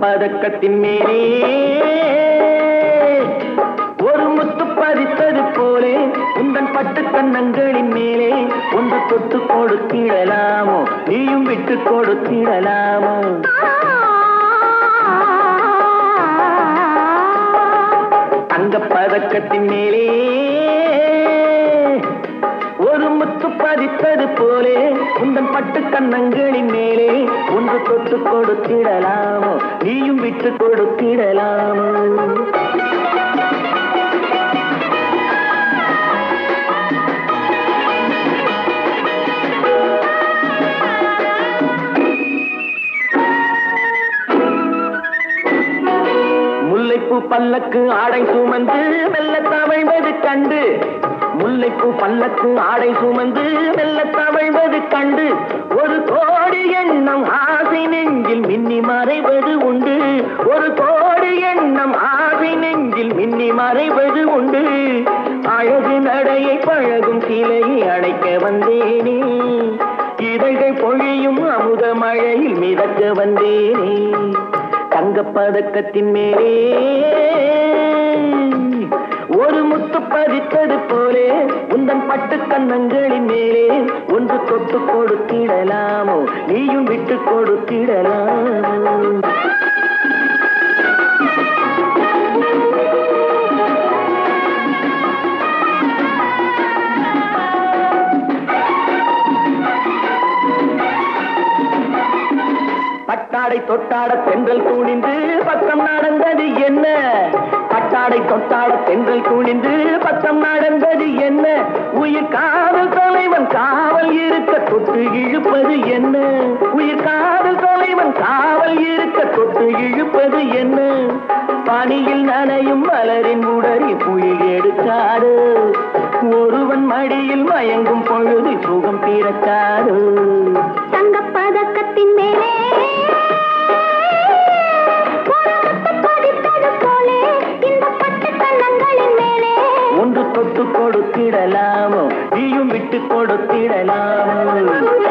பதக்கத்தின் மேலே ஒரு முத்து பதித்தது போலே உந்தன் பட்டு கண்ணங்களின் மேலே ஒன்று தொட்டு கொடுத்திடலாமோ நீயும் விட்டு கொடுத்திடலாமோ தங்க பதக்கத்தின் மேலே ஒரு முத்து பதித்தது போலே உந்தன் பட்டு கண்ணங்களின் மேலே ஒன்று தொட்டு கொடுத்திடலாமோ நீயும் விட்டு கொடுத்திடலாமோ முல்லைப்பூ பல்லக்கு ஆடை சுமந்து மெல்ல தவழ்வது கண்டு முல்லைப்பூ பல்லக்கு ஆடை சுமந்து மெல்ல தவழ்வது கண்டு ஒரு கோடி எண்ணம் ஆசை நெஞ்சில் மின்னி மறைவது உண்டு ஒரு கோடி எண்ணம் ஆசை நெஞ்சில் மின்னி மறைவது உண்டு அழகு நடையை பழகும் சிலையை அழைக்க வந்தேனே இதழ்கள் பொழியும் அமுத மழையில் மிதக்க வந்தேனே தங்கப்பதக்கத்தின் மேலே ஒரு முத்து பதித்தது போலே உந்தன் பட்டு கண்ணங்களின் மேலே ஒன்று தொட்டு கொடுத்திடலாமோ நீயும் விட்டு கொடுத்திடலாமோ பட்டாடை தொட்டாட தென்றல் துணிந்து பக்கம் நடந்தது என்ன பட்டாடை தொட்டாட தென்றல் துணிந்து பக்கம் நடந்தது என்ன உயிர் காதல் தலைவன் காவல் இருக்க தொட்டு இழுப்பது என்ன உயிர் காதல் தலைவன் காவல் இருக்க தொட்டு இழுப்பது என்ன பனியில் நனையும் மலரின் உடறி புயல் எடுக்காது ஒருவன் மடியில் மயங்கும் பொழுது சுகம் பிறக்காது தங்கப் பதக்கத்தின் மேலே ஒரு முத்து பதித்தது போலே இந்த பட்டு கண்ணங்களின் மேலே ஒன்று தொட்டு கொடுத்திடலாமோ நீயும் விட்டு கொடுத்திடலாமோ